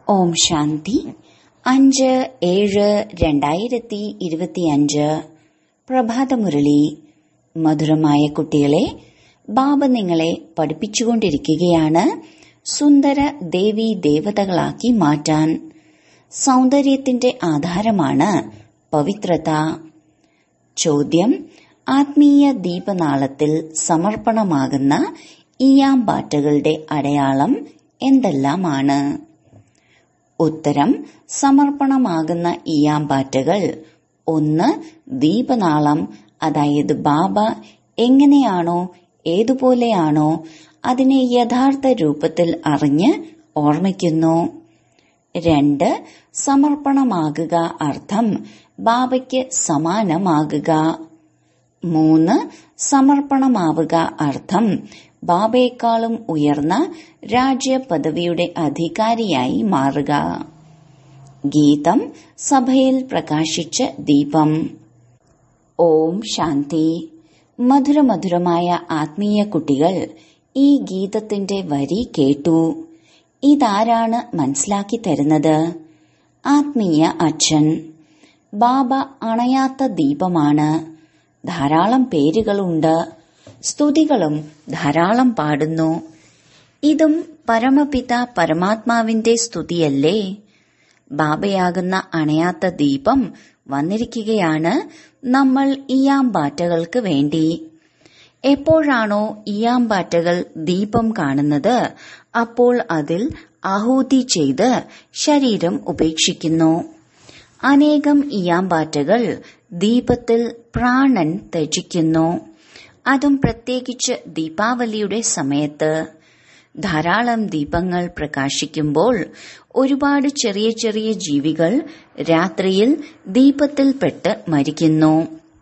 ഓം ശാന്തി അഞ്ച് ഏഴ് രണ്ടായിരത്തി ഇരുപത്തിയഞ്ച് പ്രഭാതമുരളി മധുരമായ കുട്ടികളെ ബാബ നിങ്ങളെ പഠിപ്പിച്ചുകൊണ്ടിരിക്കുകയാണ് സുന്ദര ദേവി ദേവതകളാക്കി മാറ്റാൻ സൗന്ദര്യത്തിന്റെ ആധാരമാണ് പവിത്രത ചോദ്യം ആത്മീയ ദീപനാളത്തിൽ സമർപ്പണമാകുന്ന ഈയാമ്പാറ്റകളുടെ അടയാളം എന്തെല്ലാമാണ് ഉത്തരം സമർപ്പണമാകുന്ന ഈയാമ്പാറ്റകൾ ഒന്ന് ദീപനാളം അതായത് ബാബ എങ്ങനെയാണോ ഏതുപോലെയാണോ അതിനെ യഥാർത്ഥ രൂപത്തിൽ അറിഞ്ഞ് ഓർമ്മിക്കുന്നു രണ്ട് സമർപ്പണമാകുക അർത്ഥം ബാബയ്ക്ക് സമാനമാകുക മൂന്ന് സമർപ്പണമാവുക അർത്ഥം ബാബയെക്കാളും ഉയർന്ന രാജ്യപദവിയുടെ അധികാരിയായി മാറുക ഗീതം സഭയിൽ പ്രകാശിച്ച ദീപം ഓം ശാന്തി മധുരമധുരമായ ആത്മീയ കുട്ടികൾ ഈ ഗീതത്തിന്റെ വരി കേട്ടു ഇതാരാണ് മനസ്സിലാക്കി തരുന്നത് ആത്മീയ അച്ഛൻ ബാബ അണയാത്ത ദീപമാണ് ധാരാളം പേരുകളുണ്ട് സ്തുതികളും ധാരാളം പാടുന്നു ഇതും പരമപിത പരമാത്മാവിന്റെ സ്തുതിയല്ലേ ബാബയാകുന്ന അണയാത്ത ദീപം വന്നിരിക്കുകയാണ് നമ്മൾ ഇയാമ്പാറ്റകൾക്ക് വേണ്ടി എപ്പോഴാണോ ഇയാമ്പാറ്റകൾ ദീപം കാണുന്നത് അപ്പോൾ അതിൽ ആഹൂതി ചെയ്ത് ശരീരം ഉപേക്ഷിക്കുന്നു അനേകം ഇയാമ്പാറ്റകൾ ദീപത്തിൽ പ്രാണൻ ത്യജിക്കുന്നു അതും പ്രത്യേകിച്ച് ദീപാവലിയുടെ സമയത്ത് ധാരാളം ദീപങ്ങൾ പ്രകാശിക്കുമ്പോൾ ഒരുപാട് ചെറിയ ചെറിയ ജീവികൾ രാത്രിയിൽ ദീപത്തിൽപ്പെട്ട് മരിക്കുന്നു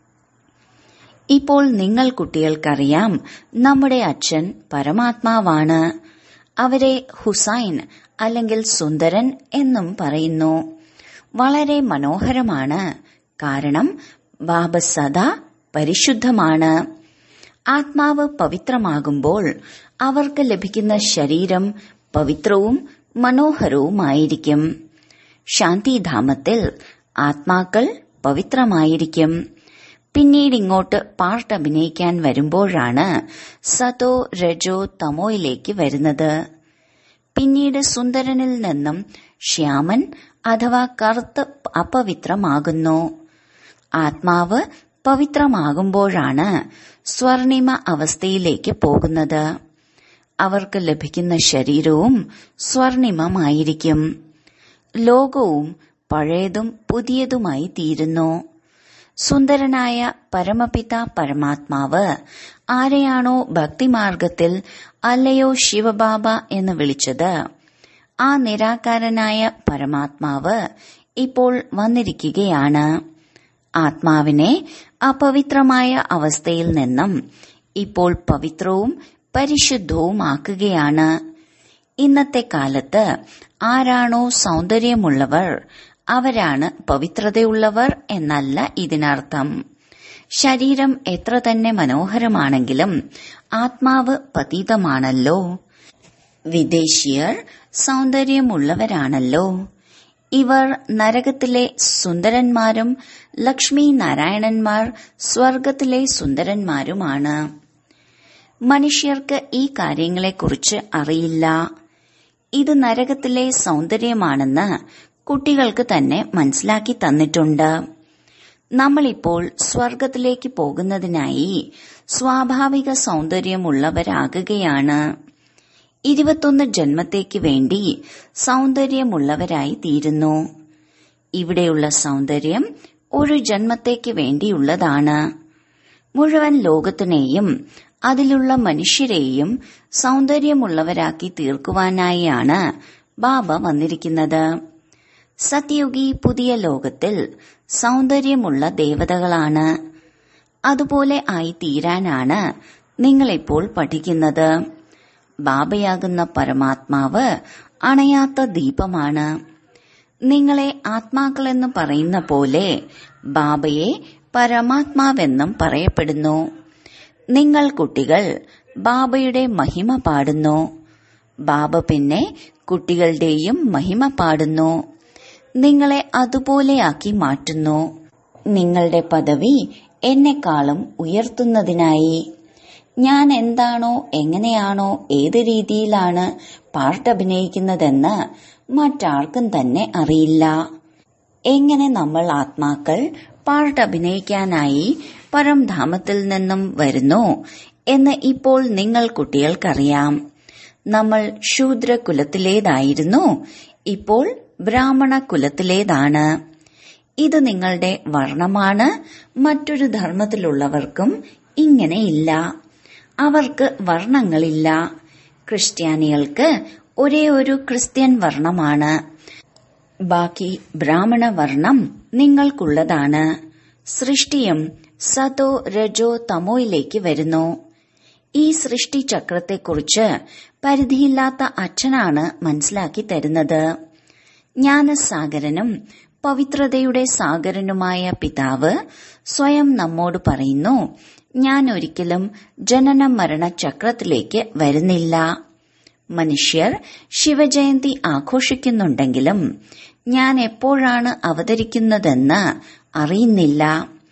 ഇപ്പോൾ നിങ്ങൾ കുട്ടികൾക്കറിയാം നമ്മുടെ അച്ഛൻ പരമാത്മാവാണ് അവരെ ഹുസൈൻ അല്ലെങ്കിൽ സുന്ദരൻ എന്നും പറയുന്നു വളരെ മനോഹരമാണ് കാരണം ബാബ സദാ പരിശുദ്ധമാണ് ആത്മാവ് പവിത്രമാകുമ്പോൾ അവർക്ക് ലഭിക്കുന്ന ശരീരം പവിത്രവും മനോഹരവുമായിരിക്കും ശാന്തിധാമത്തിൽ ആത്മാക്കൾ പവിത്രമായിരിക്കും പിന്നീട് ഇങ്ങോട്ട് പാർട്ട് അഭിനയിക്കാൻ വരുമ്പോഴാണ് സതോ രജോ തമോയിലേക്ക് വരുന്നത് പിന്നീട് സുന്ദരനിൽ നിന്നും ശ്യാമൻ അഥവാ കറുത്ത് അപവിത്രമാകുന്നു ആത്മാവ് പവിത്രമാകുമ്പോഴാണ് സ്വർണിമ അവസ്ഥയിലേക്ക് പോകുന്നത് അവർക്ക് ലഭിക്കുന്ന ശരീരവും സ്വർണിമമായിരിക്കും ലോകവും പഴയതും പുതിയതുമായി തീരുന്നു സുന്ദരനായ പരമപിത പരമാത്മാവ് ആരെയാണോ ഭക്തിമാർഗത്തിൽ അല്ലയോ ശിവബാബ എന്ന് വിളിച്ചത് ആ നിരാകാരനായ പരമാത്മാവ് ഇപ്പോൾ വന്നിരിക്കുകയാണ് ആത്മാവിനെ അപവിത്രമായ അവസ്ഥയിൽ നിന്നും ഇപ്പോൾ പവിത്രവും പരിശുദ്ധവുമാക്കുകയാണ് ഇന്നത്തെ കാലത്ത് ആരാണോ സൗന്ദര്യമുള്ളവർ അവരാണ് പവിത്രതയുള്ളവർ എന്നല്ല ഇതിനർത്ഥം ശരീരം എത്ര തന്നെ മനോഹരമാണെങ്കിലും ആത്മാവ് പതീതമാണല്ലോ വിദേശീയർ സൗന്ദര്യമുള്ളവരാണല്ലോ ഇവർ നരകത്തിലെ സുന്ദരന്മാരും ലക്ഷ്മി നാരായണന്മാർ സ്വർഗത്തിലെ സുന്ദരന്മാരുമാണ് മനുഷ്യർക്ക് ഈ കാര്യങ്ങളെക്കുറിച്ച് അറിയില്ല ഇത് നരകത്തിലെ സൗന്ദര്യമാണെന്ന് കുട്ടികൾക്ക് തന്നെ മനസ്സിലാക്കി തന്നിട്ടുണ്ട് നമ്മളിപ്പോൾ സ്വർഗത്തിലേക്ക് പോകുന്നതിനായി സ്വാഭാവിക സൗന്ദര്യമുള്ളവരാകുകയാണ് ഇരുപത്തൊന്ന് ജന്മത്തേക്ക് വേണ്ടി സൗന്ദര്യമുള്ളവരായി തീരുന്നു ഇവിടെയുള്ള സൗന്ദര്യം ഒരു ജന്മത്തേക്ക് വേണ്ടിയുള്ളതാണ് മുഴുവൻ ലോകത്തിനെയും അതിലുള്ള മനുഷ്യരെയും സൗന്ദര്യമുള്ളവരാക്കി തീർക്കുവാനായാണ് ബാബ വന്നിരിക്കുന്നത് സത്യയുഗി പുതിയ ലോകത്തിൽ സൗന്ദര്യമുള്ള ദേവതകളാണ് അതുപോലെ ആയി തീരാനാണ് നിങ്ങളിപ്പോൾ പഠിക്കുന്നത് ബാബയാകുന്ന പരമാത്മാവ് അണയാത്ത ദീപമാണ് നിങ്ങളെ ആത്മാക്കളെന്ന് പറയുന്ന പോലെ ബാബയെ പരമാത്മാവെന്നും പറയപ്പെടുന്നു നിങ്ങൾ കുട്ടികൾ ബാബയുടെ മഹിമ പാടുന്നു ബാബ പിന്നെ കുട്ടികളുടെയും മഹിമ പാടുന്നു നിങ്ങളെ അതുപോലെയാക്കി മാറ്റുന്നു നിങ്ങളുടെ പദവി എന്നെക്കാളും ഉയർത്തുന്നതിനായി ഞാൻ എന്താണോ എങ്ങനെയാണോ ഏത് രീതിയിലാണ് പാർട്ട് അഭിനയിക്കുന്നതെന്ന് മറ്റാർക്കും തന്നെ അറിയില്ല എങ്ങനെ നമ്മൾ ആത്മാക്കൾ പാർട്ട് അഭിനയിക്കാനായി പരംധാമത്തിൽ നിന്നും വരുന്നു എന്ന് ഇപ്പോൾ നിങ്ങൾ കുട്ടികൾക്കറിയാം നമ്മൾ ശൂദ്ര കുലത്തിലേതായിരുന്നു ഇപ്പോൾ ബ്രാഹ്മണ കുലത്തിലേതാണ് ഇത് നിങ്ങളുടെ വർണ്ണമാണ് മറ്റൊരു ധർമ്മത്തിലുള്ളവർക്കും ഇങ്ങനെയില്ല അവർക്ക് വർണ്ണങ്ങളില്ല ക്രിസ്ത്യാനികൾക്ക് ഒരേ ഒരു ക്രിസ്ത്യൻ വർണ്ണമാണ് ബാക്കി ബ്രാഹ്മണ വർണ്ണം നിങ്ങൾക്കുള്ളതാണ് സൃഷ്ടിയും സതോ രജോ തമോയിലേക്ക് വരുന്നു ഈ സൃഷ്ടിചക്രത്തെക്കുറിച്ച് പരിധിയില്ലാത്ത അച്ഛനാണ് മനസ്സിലാക്കി തരുന്നത് ജ്ഞാനസാഗരനും പവിത്രതയുടെ സാഗരനുമായ പിതാവ് സ്വയം നമ്മോട് പറയുന്നു ഞാൻ ഒരിക്കലും ജനന മരണ ചക്രത്തിലേക്ക് വരുന്നില്ല മനുഷ്യർ ശിവജയന്തി ആഘോഷിക്കുന്നുണ്ടെങ്കിലും ഞാൻ എപ്പോഴാണ് അവതരിക്കുന്നതെന്ന് അറിയുന്നില്ല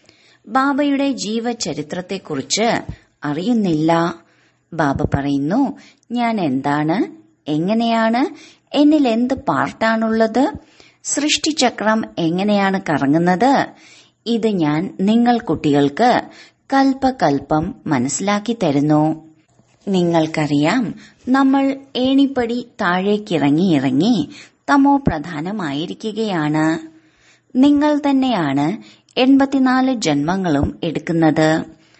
ബാബയുടെ ജീവചരിത്രത്തെക്കുറിച്ച് അറിയുന്നില്ല ബാബ പറയുന്നു ഞാൻ എന്താണ് എങ്ങനെയാണ് എന്നിൽ എന്ത് പാർട്ടാണുള്ളത് സൃഷ്ടിചക്രം എങ്ങനെയാണ് കറങ്ങുന്നത് ഇത് ഞാൻ നിങ്ങൾ കുട്ടികൾക്ക് കൽപ്പകൽപ്പം മനസ്സിലാക്കി തരുന്നു നിങ്ങൾക്കറിയാം നമ്മൾ ഏണിപ്പടി താഴേക്കിറങ്ങി ഇറങ്ങി തമോ പ്രധാനമായിരിക്കുകയാണ് നിങ്ങൾ തന്നെയാണ് എൺപത്തിനാല് ജന്മങ്ങളും എടുക്കുന്നത്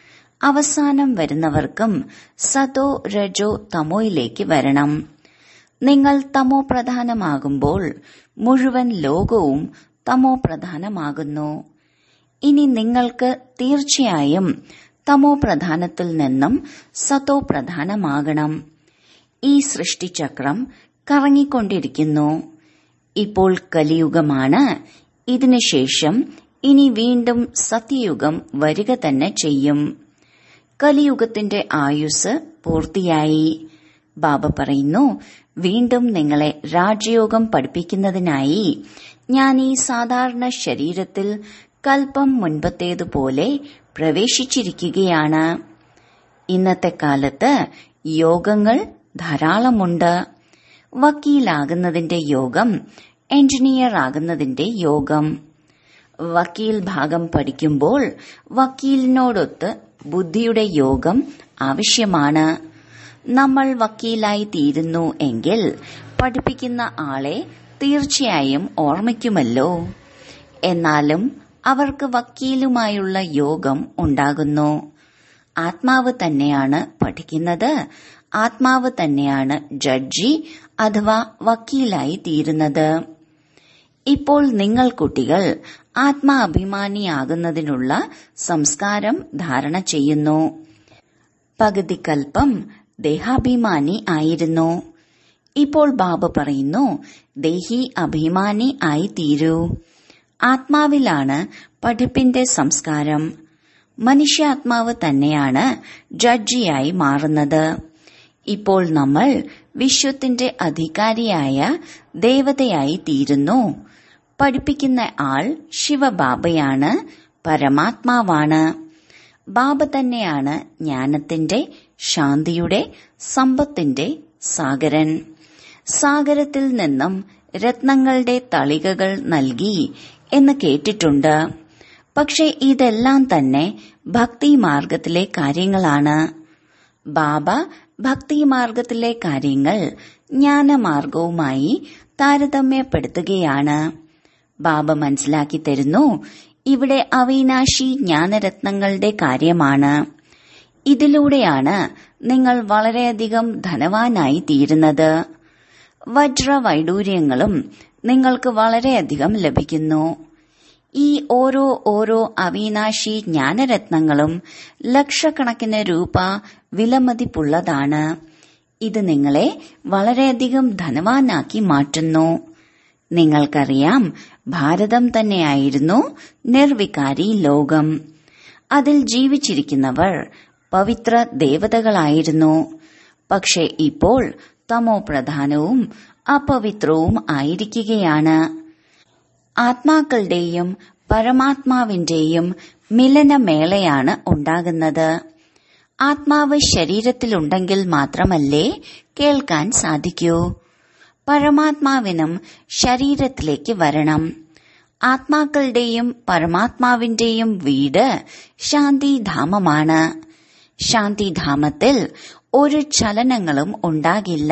അവസാനം വരുന്നവർക്കും സതോ രജോ തമോയിലേക്ക് വരണം നിങ്ങൾ തമോ പ്രധാനമാകുമ്പോൾ മുഴുവൻ ലോകവും തമോ പ്രധാനമാകുന്നു ഇനി നിങ്ങൾക്ക് തീർച്ചയായും തമോ പ്രധാനത്തിൽ നിന്നും സതോ പ്രധാനമാകണം ഈ സൃഷ്ടിചക്രം കറങ്ങിക്കൊണ്ടിരിക്കുന്നു ഇപ്പോൾ കലിയുഗമാണ് ഇതിനുശേഷം ഇനി വീണ്ടും സത്യയുഗം വരിക തന്നെ ചെയ്യും കലിയുഗത്തിന്റെ ആയുസ് പൂർത്തിയായി ബാബ പറയുന്നു വീണ്ടും നിങ്ങളെ രാജയോഗം പഠിപ്പിക്കുന്നതിനായി ഞാൻ ഈ സാധാരണ ശരീരത്തിൽ കൽപ്പം മുൻപത്തേതുപോലെ പ്രവേശിച്ചിരിക്കുകയാണ് ഇന്നത്തെ കാലത്ത് യോഗങ്ങൾ ധാരാളമുണ്ട് വക്കീലാകുന്നതിന്റെ യോഗം എഞ്ചിനീയർ ആകുന്നതിന്റെ യോഗം വക്കീൽ ഭാഗം പഠിക്കുമ്പോൾ വക്കീലിനോടൊത്ത് ബുദ്ധിയുടെ യോഗം ആവശ്യമാണ് നമ്മൾ വക്കീലായി തീരുന്നു എങ്കിൽ പഠിപ്പിക്കുന്ന ആളെ തീർച്ചയായും ഓർമ്മിക്കുമല്ലോ എന്നാലും അവർക്ക് വക്കീലുമായുള്ള യോഗം ഉണ്ടാകുന്നു ആത്മാവ് തന്നെയാണ് പഠിക്കുന്നത് ആത്മാവ് തന്നെയാണ് ജഡ്ജി അഥവാ വക്കീലായി തീരുന്നത് ഇപ്പോൾ നിങ്ങൾ കുട്ടികൾ ആത്മാഭിമാനിയാകുന്നതിനുള്ള സംസ്കാരം ധാരണ ചെയ്യുന്നു പകുതിക്കൽപ്പം ദേഹാഭിമാനി ആയിരുന്നു ഇപ്പോൾ ബാബ പറയുന്നു ദേഹി അഭിമാനി ആയി തീരൂ ആത്മാവിലാണ് പഠിപ്പിന്റെ സംസ്കാരം മനുഷ്യാത്മാവ് തന്നെയാണ് ജഡ്ജിയായി മാറുന്നത് ഇപ്പോൾ നമ്മൾ വിശ്വത്തിന്റെ അധികാരിയായ ദേവതയായി തീരുന്നു പഠിപ്പിക്കുന്ന ആൾ ശിവബാബയാണ് പരമാത്മാവാണ് ബാബ തന്നെയാണ് ജ്ഞാനത്തിന്റെ ശാന്തിയുടെ സമ്പത്തിന്റെ സാഗരൻ സാഗരത്തിൽ നിന്നും രത്നങ്ങളുടെ തളികകൾ നൽകി എന്ന് കേട്ടിട്ടുണ്ട് പക്ഷെ ഇതെല്ലാം തന്നെ ഭക്തി മാർഗത്തിലെ കാര്യങ്ങളാണ് ബാബ ഭക്തി മാർഗത്തിലെ കാര്യങ്ങൾ ജ്ഞാനമാർഗവുമായി താരതമ്യപ്പെടുത്തുകയാണ് ബാബ മനസ്സിലാക്കി തരുന്നു ഇവിടെ അവിനാശി ജ്ഞാനരത്നങ്ങളുടെ കാര്യമാണ് ഇതിലൂടെയാണ് നിങ്ങൾ വളരെയധികം ധനവാനായി തീരുന്നത് വജ്രവൈഡൂര്യങ്ങളും നിങ്ങൾക്ക് വളരെയധികം ലഭിക്കുന്നു ഈ ഓരോ ഓരോ അവിനാശി ജ്ഞാനരത്നങ്ങളും ലക്ഷക്കണക്കിന് രൂപ വിലമതിപ്പുള്ളതാണ് ഇത് നിങ്ങളെ വളരെയധികം ധനവാനാക്കി മാറ്റുന്നു നിങ്ങൾക്കറിയാം ഭാരതം തന്നെയായിരുന്നു നിർവികാരി ലോകം അതിൽ ജീവിച്ചിരിക്കുന്നവർ പവിത്ര ദേവതകളായിരുന്നു പക്ഷെ ഇപ്പോൾ തമോ പ്രധാനവും അപവിത്രവും ആയിരിക്കുകയാണ് ആത്മാക്കളുടെയും പരമാത്മാവിന്റെയും മിലനമേളയാണ് ഉണ്ടാകുന്നത് ആത്മാവ് ശരീരത്തിലുണ്ടെങ്കിൽ മാത്രമല്ലേ കേൾക്കാൻ സാധിക്കൂ പരമാത്മാവിനും ശരീരത്തിലേക്ക് വരണം ആത്മാക്കളുടെയും പരമാത്മാവിന്റെയും വീട് ശാന്തിധാമമാണ് ശാന്തിധാമത്തിൽ ഒരു ചലനങ്ങളും ഉണ്ടാകില്ല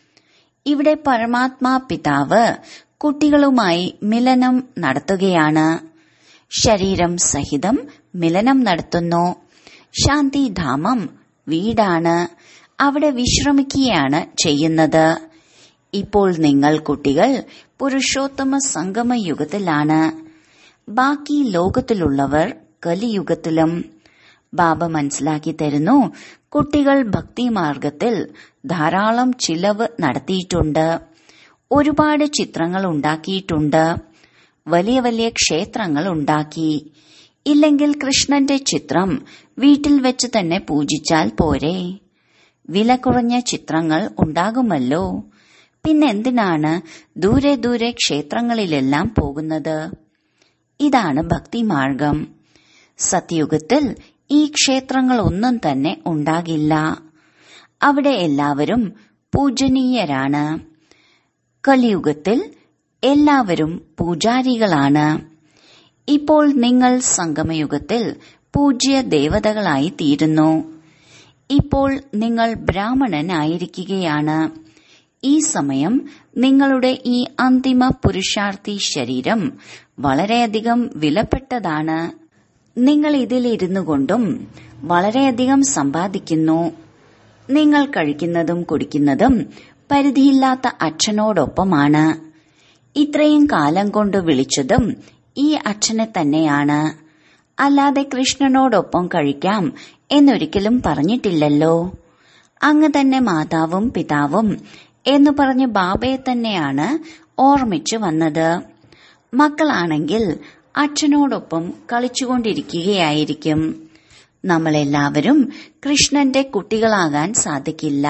ഇവിടെ പരമാത്മാ പിതാവ് കുട്ടികളുമായി മിലനം നടത്തുകയാണ് ശരീരം സഹിതം മിലനം നടത്തുന്നു ശാന്തിധാമം വീടാണ് അവിടെ വിശ്രമിക്കുകയാണ് ചെയ്യുന്നത് ഇപ്പോൾ നിങ്ങൾ കുട്ടികൾ പുരുഷോത്തമ സംഗമ യുഗത്തിലാണ് ബാക്കി ലോകത്തിലുള്ളവർ കലിയുഗത്തിലും ബാബ മനസ്സിലാക്കി തരുന്നു കുട്ടികൾ ഭക്തിമാർഗത്തിൽ ധാരാളം ചിലവ് നടത്തിയിട്ടുണ്ട് ഒരുപാട് ചിത്രങ്ങൾ ഉണ്ടാക്കിയിട്ടുണ്ട് വലിയ വലിയ ക്ഷേത്രങ്ങൾ ഉണ്ടാക്കി ഇല്ലെങ്കിൽ കൃഷ്ണന്റെ ചിത്രം വീട്ടിൽ വെച്ച് തന്നെ പൂജിച്ചാൽ പോരെ വില കുറഞ്ഞ ചിത്രങ്ങൾ ഉണ്ടാകുമല്ലോ പിന്നെന്തിനാണ് ദൂരെ ദൂരെ ക്ഷേത്രങ്ങളിലെല്ലാം പോകുന്നത് ഇതാണ് ഭക്തിമാർഗം സത്യയുഗത്തിൽ ഈ ക്ഷേത്രങ്ങളൊന്നും തന്നെ ഉണ്ടാകില്ല അവിടെ എല്ലാവരും പൂജനീയരാണ് കലിയുഗത്തിൽ എല്ലാവരും പൂജാരികളാണ് ഇപ്പോൾ നിങ്ങൾ സംഗമയുഗത്തിൽ പൂജ്യ ദേവതകളായി തീരുന്നു ഇപ്പോൾ നിങ്ങൾ ബ്രാഹ്മണനായിരിക്കുകയാണ് ഈ സമയം നിങ്ങളുടെ ഈ അന്തിമ പുരുഷാർത്ഥി ശരീരം വളരെയധികം വിലപ്പെട്ടതാണ് നിങ്ങൾ ഇതിലിരുന്നു കൊണ്ടും വളരെയധികം സമ്പാദിക്കുന്നു നിങ്ങൾ കഴിക്കുന്നതും കുടിക്കുന്നതും പരിധിയില്ലാത്ത അച്ഛനോടൊപ്പമാണ് ഇത്രയും കാലം കൊണ്ട് വിളിച്ചതും ഈ അച്ഛനെ തന്നെയാണ് അല്ലാതെ കൃഷ്ണനോടൊപ്പം കഴിക്കാം എന്നൊരിക്കലും പറഞ്ഞിട്ടില്ലല്ലോ അങ്ങ് തന്നെ മാതാവും പിതാവും എന്ന് പറഞ്ഞ് ബാബയെ തന്നെയാണ് ഓർമ്മിച്ചു വന്നത് മക്കളാണെങ്കിൽ അച്ഛനോടൊപ്പം കളിച്ചുകൊണ്ടിരിക്കുകയായിരിക്കും നമ്മളെല്ലാവരും കൃഷ്ണന്റെ കുട്ടികളാകാൻ സാധിക്കില്ല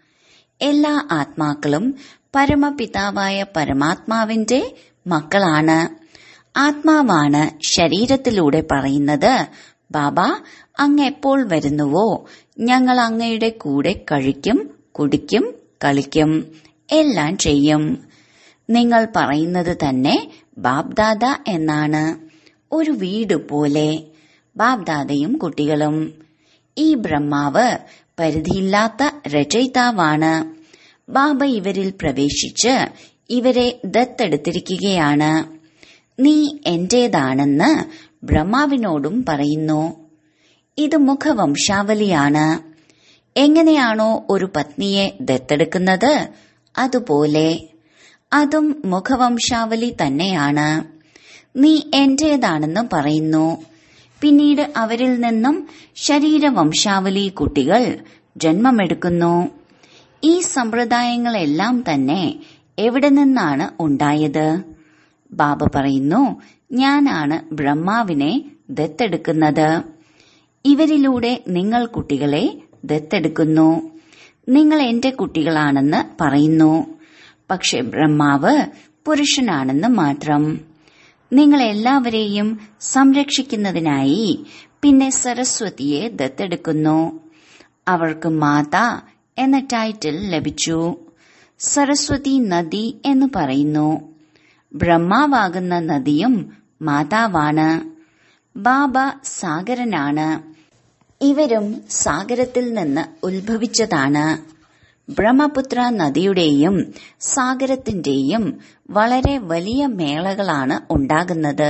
എല്ലാ ആത്മാക്കളും പരമപിതാവായ പരമാത്മാവിന്റെ മക്കളാണ് ആത്മാവാണ് ശരീരത്തിലൂടെ പറയുന്നത് ബാബ അങ്ങ് എപ്പോൾ വരുന്നുവോ ഞങ്ങൾ അങ്ങയുടെ കൂടെ കഴിക്കും കുടിക്കും കളിക്കും എല്ലാം ചെയ്യും നിങ്ങൾ പറയുന്നത് തന്നെ ബാബ്ദാദ എന്നാണ് ഒരു വീട് പോലെ ബാബ്ദാദയും കുട്ടികളും ഈ ബ്രഹ്മാവ് പരിധിയില്ലാത്ത രചയിതാവാണ് ബാബ ഇവരിൽ പ്രവേശിച്ച് ഇവരെ ദത്തെടുത്തിരിക്കുകയാണ് നീ എന്റേതാണെന്ന് ബ്രഹ്മാവിനോടും പറയുന്നു ഇത് മുഖവംശാവലിയാണ് എങ്ങനെയാണോ ഒരു പത്നിയെ ദത്തെടുക്കുന്നത് അതുപോലെ അതും മുഖവംശാവലി തന്നെയാണ് നീ എന്റേതാണെന്ന് പറയുന്നു പിന്നീട് അവരിൽ നിന്നും ശരീരവംശാവലി കുട്ടികൾ ജന്മമെടുക്കുന്നു ഈ സമ്പ്രദായങ്ങളെല്ലാം തന്നെ എവിടെ നിന്നാണ് ഉണ്ടായത് ബാബ പറയുന്നു ഞാനാണ് ബ്രഹ്മാവിനെ ദത്തെടുക്കുന്നത് ഇവരിലൂടെ നിങ്ങൾ കുട്ടികളെ ദത്തെടുക്കുന്നു നിങ്ങൾ എന്റെ കുട്ടികളാണെന്ന് പറയുന്നു പക്ഷെ ബ്രഹ്മാവ് പുരുഷനാണെന്ന് മാത്രം നിങ്ങൾ എല്ലാവരെയും സംരക്ഷിക്കുന്നതിനായി പിന്നെ സരസ്വതിയെ ദത്തെടുക്കുന്നു അവർക്ക് മാതാ എന്ന ടൈറ്റിൽ ലഭിച്ചു സരസ്വതി നദി എന്ന് പറയുന്നു ബ്രഹ്മാവാകുന്ന നദിയും മാതാവാണ് ബാബ സാഗരനാണ് ഇവരും സാഗരത്തിൽ നിന്ന് ഉത്ഭവിച്ചതാണ് ബ്രഹ്മപുത്ര നദിയുടെയും സാഗരത്തിന്റെയും വളരെ വലിയ മേളകളാണ് ഉണ്ടാകുന്നത്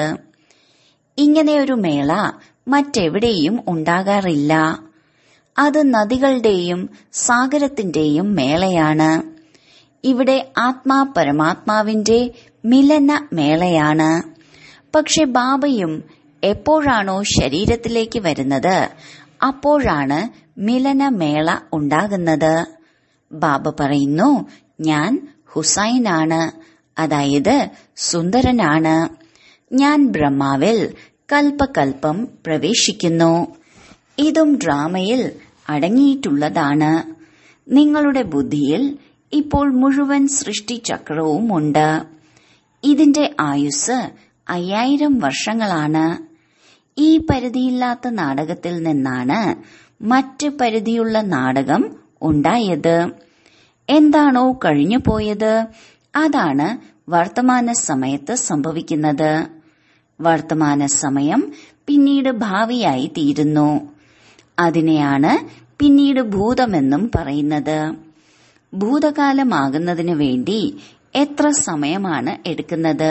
ഇങ്ങനെയൊരു മേള മറ്റെവിടെയും ഉണ്ടാകാറില്ല അത് നദികളുടെയും സാഗരത്തിന്റെയും മേളയാണ് ഇവിടെ ആത്മാ പരമാത്മാവിന്റെ മിലന മേളയാണ് പക്ഷെ ബാബയും എപ്പോഴാണോ ശരീരത്തിലേക്ക് വരുന്നത് അപ്പോഴാണ് മിലന മേള ഉണ്ടാകുന്നത് ബാബ പറയുന്നു ഞാൻ ഹുസൈനാണ് അതായത് സുന്ദരനാണ് ഞാൻ ബ്രഹ്മാവിൽ കൽപ്പകൽപ്പം പ്രവേശിക്കുന്നു ഇതും ഡ്രാമയിൽ അടങ്ങിയിട്ടുള്ളതാണ് നിങ്ങളുടെ ബുദ്ധിയിൽ ഇപ്പോൾ മുഴുവൻ സൃഷ്ടിചക്രവും ഉണ്ട് ഇതിന്റെ ആയുസ് അയ്യായിരം വർഷങ്ങളാണ് ഈ പരിധിയില്ലാത്ത നാടകത്തിൽ നിന്നാണ് മറ്റ് പരിധിയുള്ള നാടകം ഉണ്ടായത് എന്താണോ കഴിഞ്ഞു പോയത് അതാണ് വർത്തമാന സമയത്ത് സംഭവിക്കുന്നത് വർത്തമാന സമയം പിന്നീട് ഭാവിയായി തീരുന്നു അതിനെയാണ് പിന്നീട് ഭൂതമെന്നും പറയുന്നത് ഭൂതകാലമാകുന്നതിന് വേണ്ടി എത്ര സമയമാണ് എടുക്കുന്നത്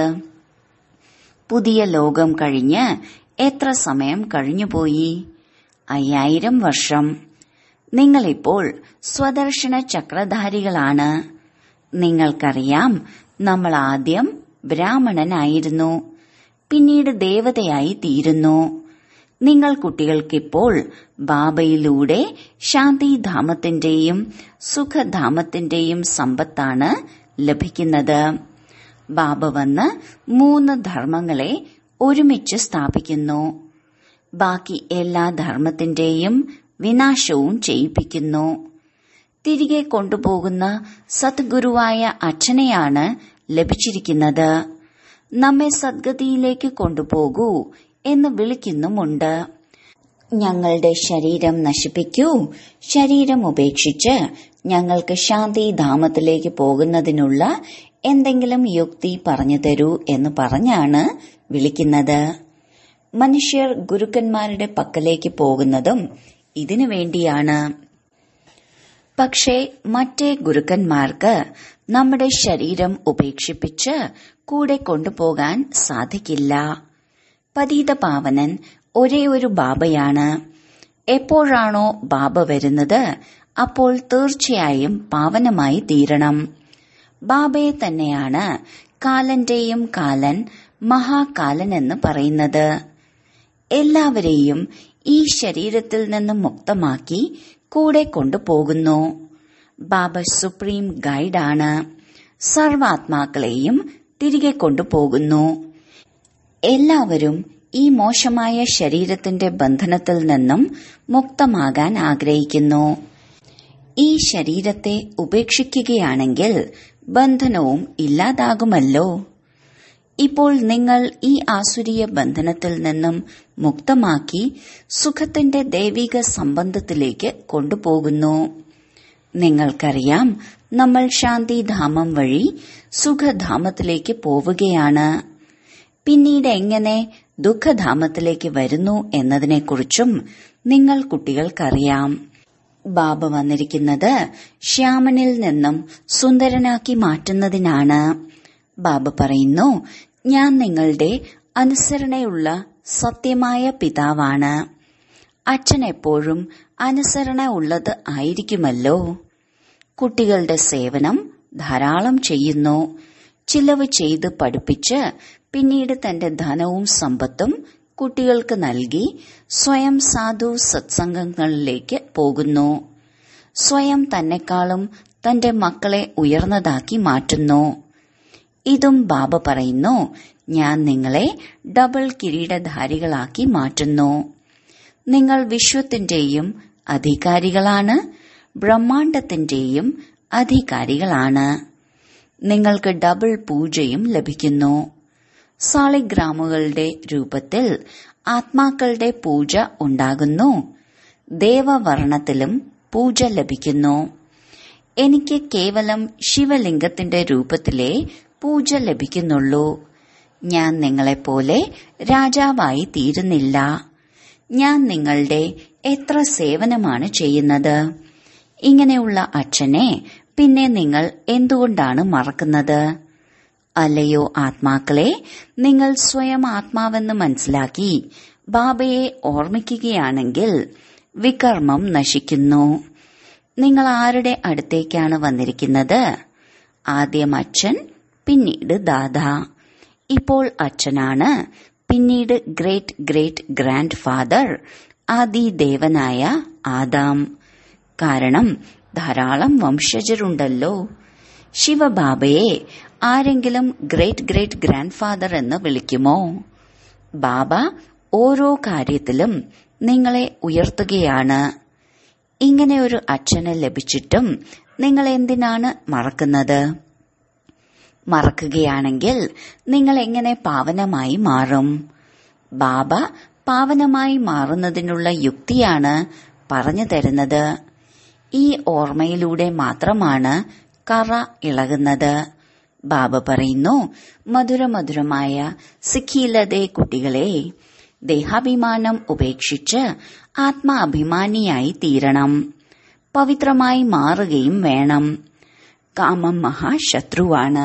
പുതിയ ലോകം കഴിഞ്ഞ് എത്ര സമയം കഴിഞ്ഞുപോയി അയ്യായിരം വർഷം നിങ്ങളിപ്പോൾ സ്വദർശന ചക്രധാരികളാണ് നിങ്ങൾക്കറിയാം നമ്മൾ ആദ്യം ബ്രാഹ്മണനായിരുന്നു പിന്നീട് ദേവതയായി തീരുന്നു നിങ്ങൾ കുട്ടികൾക്കിപ്പോൾ ബാബയിലൂടെ ശാന്തിധാമത്തിന്റെയും സുഖധാമത്തിന്റെയും സമ്പത്താണ് ലഭിക്കുന്നത് ബാബ വന്ന് മൂന്ന് ധർമ്മങ്ങളെ ഒരുമിച്ച് സ്ഥാപിക്കുന്നു ബാക്കി എല്ലാ ധർമ്മത്തിന്റെയും വിനാശവും ചെയ്യിപ്പിക്കുന്നു തിരികെ കൊണ്ടുപോകുന്ന സദ്ഗുരുവായ അച്ഛനെയാണ് ലഭിച്ചിരിക്കുന്നത് നമ്മെ സദ്ഗതിയിലേക്ക് കൊണ്ടുപോകൂ എന്ന് വിളിക്കുന്നുമുണ്ട് ഞങ്ങളുടെ ശരീരം നശിപ്പിക്കൂ ശരീരം ഉപേക്ഷിച്ച് ഞങ്ങൾക്ക് ശാന്തിധാമത്തിലേക്ക് പോകുന്നതിനുള്ള എന്തെങ്കിലും യുക്തി പറഞ്ഞു തരൂ എന്ന് പറഞ്ഞാണ് വിളിക്കുന്നത് മനുഷ്യർ ഗുരുക്കന്മാരുടെ പക്കലേക്ക് പോകുന്നതും ഇതിനു വേണ്ടിയാണ് പക്ഷേ മറ്റേ ഗുരുക്കന്മാർക്ക് നമ്മുടെ ശരീരം ഉപേക്ഷിപ്പിച്ച് കൂടെ കൊണ്ടുപോകാൻ സാധിക്കില്ല പതീതപാവനൻ ഒരേ ഒരു ബാബയാണ് എപ്പോഴാണോ ബാബ വരുന്നത് അപ്പോൾ തീർച്ചയായും പാവനമായി തീരണം ബാബയെ തന്നെയാണ് കാലന്റെയും കാലൻ മഹാകാലൻ എന്ന് പറയുന്നത് എല്ലാവരെയും ഈ ശരീരത്തിൽ നിന്ന് മുക്തമാക്കി കൂടെ കൊണ്ടുപോകുന്നു ബാബ സുപ്രീം ഗൈഡാണ് സർവാത്മാക്കളെയും തിരികെ കൊണ്ടുപോകുന്നു എല്ലാവരും ഈ മോശമായ ശരീരത്തിന്റെ ബന്ധനത്തിൽ നിന്നും മുക്തമാകാൻ ആഗ്രഹിക്കുന്നു ഈ ശരീരത്തെ ഉപേക്ഷിക്കുകയാണെങ്കിൽ ബന്ധനവും ഇല്ലാതാകുമല്ലോ ഇപ്പോൾ നിങ്ങൾ ഈ ആസുരീയ ബന്ധനത്തിൽ നിന്നും മുക്തമാക്കി സുഖത്തിന്റെ ദൈവിക സംബന്ധത്തിലേക്ക് കൊണ്ടുപോകുന്നു നിങ്ങൾക്കറിയാം നമ്മൾ ശാന്തിധാമം വഴി സുഖധാമത്തിലേക്ക് പോവുകയാണ് പിന്നീട് എങ്ങനെ ദുഃഖധാമത്തിലേക്ക് വരുന്നു എന്നതിനെക്കുറിച്ചും നിങ്ങൾ കുട്ടികൾക്കറിയാം ബാബ വന്നിരിക്കുന്നത് ശ്യാമനിൽ നിന്നും സുന്ദരനാക്കി മാറ്റുന്നതിനാണ് ബാബ പറയുന്നു ഞാൻ നിങ്ങളുടെ അനുസരണയുള്ള സത്യമായ പിതാവാണ് അച്ഛൻ എപ്പോഴും അനുസരണ ഉള്ളത് ആയിരിക്കുമല്ലോ കുട്ടികളുടെ സേവനം ധാരാളം ചെയ്യുന്നു ചിലവ് ചെയ്ത് പഠിപ്പിച്ച് പിന്നീട് തന്റെ ധനവും സമ്പത്തും കുട്ടികൾക്ക് നൽകി സ്വയം സാധു സത്സംഗങ്ങളിലേക്ക് പോകുന്നു സ്വയം തന്നെക്കാളും തന്റെ മക്കളെ ഉയർന്നതാക്കി മാറ്റുന്നു ഇതും ബാബ പറയുന്നു ഞാൻ നിങ്ങളെ ഡബിൾ കിരീടധാരികളാക്കി മാറ്റുന്നു നിങ്ങൾ വിശ്വത്തിന്റെയും അധികാരികളാണ് ബ്രഹ്മാണ്ടത്തിന്റെയും അധികാരികളാണ് നിങ്ങൾക്ക് ഡബിൾ പൂജയും ലഭിക്കുന്നു സാളിഗ്രാമുകളുടെ രൂപത്തിൽ ആത്മാക്കളുടെ പൂജ ഉണ്ടാകുന്നു ദേവവർണത്തിലും പൂജ ലഭിക്കുന്നു എനിക്ക് കേവലം ശിവലിംഗത്തിന്റെ രൂപത്തിലേ പൂജ ലഭിക്കുന്നുള്ളൂ ഞാൻ നിങ്ങളെപ്പോലെ രാജാവായി തീരുന്നില്ല ഞാൻ നിങ്ങളുടെ എത്ര സേവനമാണ് ചെയ്യുന്നത് ഇങ്ങനെയുള്ള അച്ഛനെ പിന്നെ നിങ്ങൾ എന്തുകൊണ്ടാണ് മറക്കുന്നത് അല്ലയോ ആത്മാക്കളെ നിങ്ങൾ സ്വയം ആത്മാവെന്ന് മനസ്സിലാക്കി ബാബയെ ഓർമ്മിക്കുകയാണെങ്കിൽ വികർമ്മം നശിക്കുന്നു നിങ്ങൾ ആരുടെ അടുത്തേക്കാണ് വന്നിരിക്കുന്നത് ആദ്യം അച്ഛൻ പിന്നീട് ദാദ ഇപ്പോൾ അച്ഛനാണ് പിന്നീട് ഗ്രേറ്റ് ഗ്രേറ്റ് ഗ്രാൻഡ് ഫാദർ ആദിദേവനായ ആദാം കാരണം ധാരാളം വംശജരുണ്ടല്ലോ ശിവബാബയെ ആരെങ്കിലും ഗ്രേറ്റ് ഗ്രേറ്റ് ഗ്രാൻഡ് ഫാദർ എന്ന് വിളിക്കുമോ ബാബ ഓരോ കാര്യത്തിലും നിങ്ങളെ ഉയർത്തുകയാണ് ഇങ്ങനെ ഒരു അച്ഛന് ലഭിച്ചിട്ടും നിങ്ങൾ എന്തിനാണ് മറക്കുന്നത് മറക്കുകയാണെങ്കിൽ നിങ്ങൾ എങ്ങനെ പാവനമായി മാറും ബാബ പാവനമായി മാറുന്നതിനുള്ള യുക്തിയാണ് പറഞ്ഞു തരുന്നത് ഈ ഓർമ്മയിലൂടെ മാത്രമാണ് കറ ഇളകുന്നത് ബാബ പറയുന്നു മധുരമധുരമായ സിഖീലതേ കുട്ടികളെ ദേഹാഭിമാനം ഉപേക്ഷിച്ച് ആത്മാഭിമാനിയായി തീരണം പവിത്രമായി മാറുകയും വേണം കാമം മഹാശത്രുവാണ്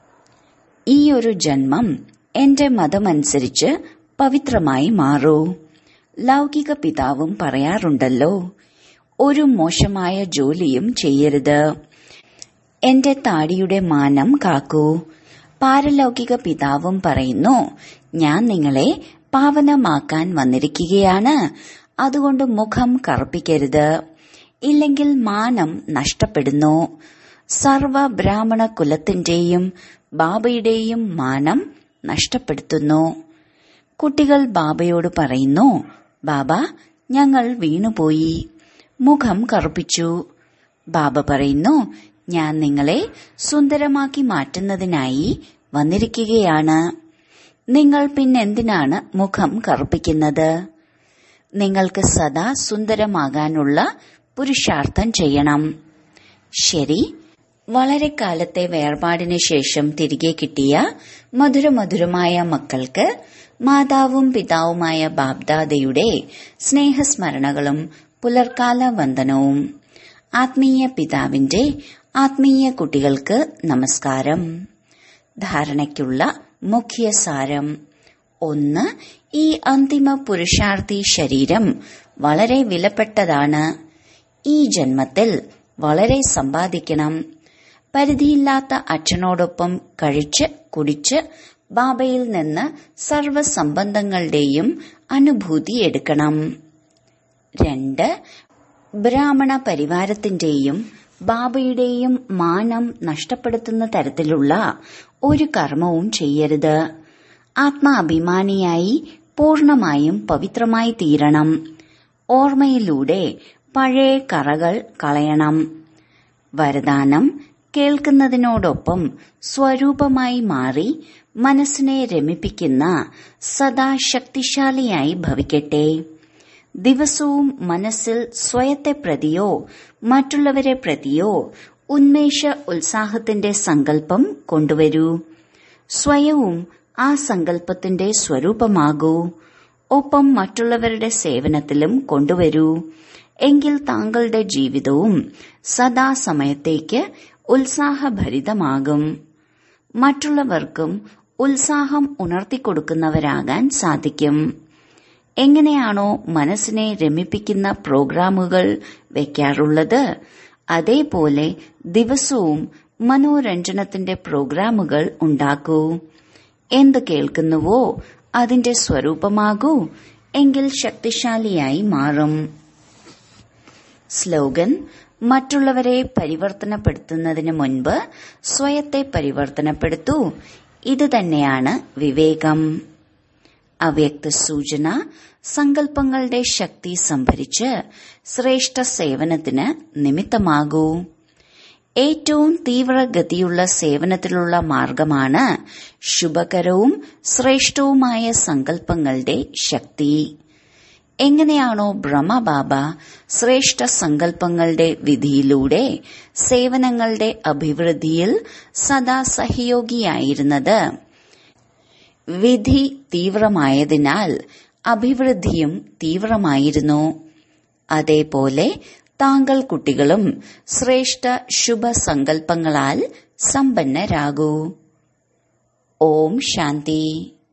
ഈ ഒരു ജന്മം എന്റെ മതമനുസരിച്ച് പവിത്രമായി മാറൂ ലൗകിക പിതാവും പറയാറുണ്ടല്ലോ ഒരു മോശമായ ജോലിയും ചെയ്യരുത് എന്റെ താടിയുടെ മാനം കാക്കൂ പാരലൗകിക പിതാവും പറയുന്നു ഞാൻ നിങ്ങളെ പാവനമാക്കാൻ വന്നിരിക്കുകയാണ് അതുകൊണ്ട് മുഖം കറുപ്പിക്കരുത് ഇല്ലെങ്കിൽ മാനം നഷ്ടപ്പെടുന്നു സർവ ബ്രാഹ്മണ കുലത്തിന്റെയും ബാബയുടെയും മാനം നഷ്ടപ്പെടുത്തുന്നു കുട്ടികൾ ബാബയോട് പറയുന്നു ബാബ ഞങ്ങൾ വീണുപോയി മുഖം കറുപ്പിച്ചു ബാബ പറയുന്നു ഞാൻ നിങ്ങളെ സുന്ദരമാക്കി മാറ്റുന്നതിനായി വന്നിരിക്കുകയാണ് നിങ്ങൾ പിന്നെന്തിനാണ് മുഖം കറുപ്പിക്കുന്നത് നിങ്ങൾക്ക് സദാ സുന്ദരമാകാനുള്ള പുരുഷാർത്ഥം ചെയ്യണം ശരി വളരെ കാലത്തെ വേർപാടിന് ശേഷം തിരികെ കിട്ടിയ മധുരമധുരമായ മക്കൾക്ക് മാതാവും പിതാവുമായ ബാബ്ദാദയുടെ സ്നേഹസ്മരണകളും പുലർക്കാല വന്ദനവും ആത്മീയ പിതാവിന്റെ ആത്മീയ കുട്ടികൾക്ക് നമസ്കാരം ധാരണയ്ക്കുള്ള മുഖ്യ സാരം ഒന്ന് ഈ അന്തിമ പുരുഷാർത്ഥി ശരീരം വളരെ വിലപ്പെട്ടതാണ് ഈ ജന്മത്തിൽ വളരെ സമ്പാദിക്കണം പരിധിയില്ലാത്ത അച്ഛനോടൊപ്പം കഴിച്ച് കുടിച്ച് ബാബയിൽ നിന്ന് സർവസംബന്ധങ്ങളുടെയും അനുഭൂതി എടുക്കണം രണ്ട് ബ്രാഹ്മണ പരിവാരത്തിന്റെയും ബാബയുടെയും മാനം നഷ്ടപ്പെടുത്തുന്ന തരത്തിലുള്ള ഒരു കർമ്മവും ചെയ്യരുത് ആത്മാഭിമാനിയായി പൂർണമായും പവിത്രമായി തീരണം ഓർമ്മയിലൂടെ പഴയ കറകൾ കളയണം വരദാനം കേൾക്കുന്നതിനോടൊപ്പം സ്വരൂപമായി മാറി മനസ്സിനെ രമിപ്പിക്കുന്ന സദാ ശക്തിശാലിയായി ഭവിക്കട്ടെ ദിവസവും മനസ്സിൽ സ്വയത്തെ പ്രതിയോ മറ്റുള്ളവരെ പ്രതിയോ ഉന്മേഷ ഉത്സാഹത്തിന്റെ സങ്കല്പം കൊണ്ടുവരൂ സ്വയവും ആ സങ്കല്പത്തിന്റെ സ്വരൂപമാകൂ ഒപ്പം മറ്റുള്ളവരുടെ സേവനത്തിലും കൊണ്ടുവരൂ എങ്കിൽ താങ്കളുടെ ജീവിതവും സദാസമയത്തേക്ക് ഉത്സാഹഭരിതമാകും മറ്റുള്ളവർക്കും ഉത്സാഹം ഉണർത്തിക്കൊടുക്കുന്നവരാകാൻ സാധിക്കും എങ്ങനെയാണോ മനസ്സിനെ രമിപ്പിക്കുന്ന പ്രോഗ്രാമുകൾ വയ്ക്കാറുള്ളത് അതേപോലെ ദിവസവും മനോരഞ്ജനത്തിന്റെ പ്രോഗ്രാമുകൾ ഉണ്ടാക്കൂ എന്ത് കേൾക്കുന്നുവോ അതിന്റെ സ്വരൂപമാകൂ എങ്കിൽ ശക്തിശാലിയായി മാറും സ്ലോഗൻ മറ്റുള്ളവരെ പരിവർത്തനപ്പെടുത്തുന്നതിന് മുൻപ് സ്വയത്തെ പരിവർത്തനപ്പെടുത്തൂ ഇത് തന്നെയാണ് വിവേകം അവ്യക്ത സൂചന സങ്കല്പങ്ങളുടെ ശക്തി സംഭരിച്ച് ശ്രേഷ്ഠ സേവനത്തിന് നിമിത്തമാകൂ ഏറ്റവും തീവ്രഗതിയുള്ള സേവനത്തിലുള്ള മാർഗമാണ് ശുഭകരവും ശ്രേഷ്ഠവുമായ സങ്കല്പങ്ങളുടെ ശക്തി എങ്ങനെയാണോ ബ്രഹ്മബാബ ശ്രേഷ്ഠ സങ്കല്പങ്ങളുടെ വിധിയിലൂടെ സേവനങ്ങളുടെ അഭിവൃദ്ധിയിൽ സദാ സഹയോഗിയായിരുന്നത് വിധി തീവ്രമായതിനാൽ അഭിവൃദ്ധിയും തീവ്രമായിരുന്നു അതേപോലെ താങ്കൾ കുട്ടികളും ശ്രേഷ്ഠ ശുഭസങ്കല്പങ്ങളാൽ സമ്പന്നരാകൂ ഓം ശാന്തി